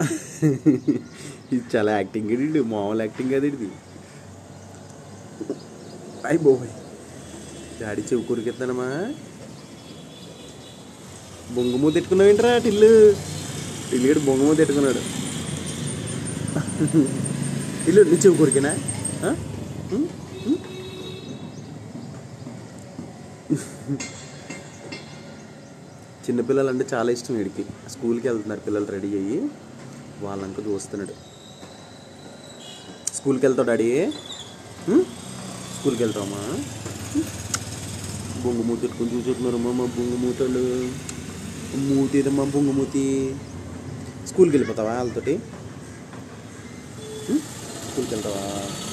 ఇది చాలా యాక్టింగ్ ఇది మామూలు యాక్టింగ్ అది ఇది అయ్యి బాబోయ్ డాడీ చెవి కొరికెత్తానమ్మా బొంగుమూ తిట్టుకున్నావు ఏంట్రా టిల్లు టిల్లుడు బొంగుమూ తిట్టుకున్నాడు ఇల్లు నీ చెవి కొరికేనా ఆ? ఉం? ఉం? చిన్నపిల్లలు అంటే చాలా ఇష్టం వీడికి స్కూల్కి వెళ్తున్నారు పిల్లలు రెడీ అయ్యి వాళ్ళంక చూస్తున్నాడు స్కూల్కి వెళ్తావు డాడీ ఉం? స్కూల్కి వెళ్తావమ్మా బొంగు మూతి పెట్టుకొని చూసుకుంటున్నారమ్మా మా బొంగు మూతలు మూతి ఏదమ్మా బొంగు మూతి స్కూల్కి వెళ్ళిపోతావా వాళ్ళతోటి ఉం? స్కూల్కి వెళ్తావా